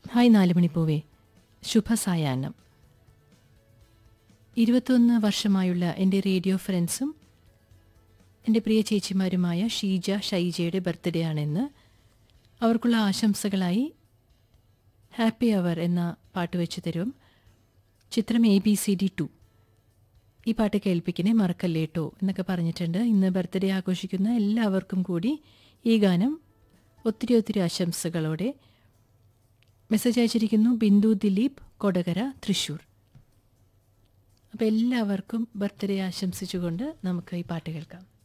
hi നാലുമണിപ്പൂവേ ശുഭസായാഹ്നം ഇരുപത്തൊന്ന് വർഷമായുള്ള എൻ്റെ radio ഫ്രണ്ട്സും എൻ്റെ പ്രിയ ചേച്ചിമാരുമായ ഷീജ ഷൈജയുടെ ബർത്ത്ഡേ ആണെന്ന് അവർക്കുള്ള ആശംസകളായി ഹാപ്പി അവർ എന്ന പാട്ട് വെച്ച് തരും ചിത്രം A B C D two ഈ പാട്ട് കേൾപ്പിക്കണേ മറക്കല്ലേട്ടോ എന്നൊക്കെ പറഞ്ഞിട്ടുണ്ട് ഇന്ന് ബർത്ത്ഡേ ആഘോഷിക്കുന്ന എല്ലാവർക്കും കൂടി ഈ ഗാനം ഒത്തിരി ഒത്തിരി ആശംസകളോടെ മെസ്സേജ് അയച്ചിരിക്കുന്നു ബിന്ദു ദിലീപ് കൊടകര തൃശൂർ അപ്പോൾ എല്ലാവർക്കും ബർത്ത്ഡേ ആശംസിച്ചുകൊണ്ട് നമുക്ക് ഈ പാട്ട് കേൾക്കാം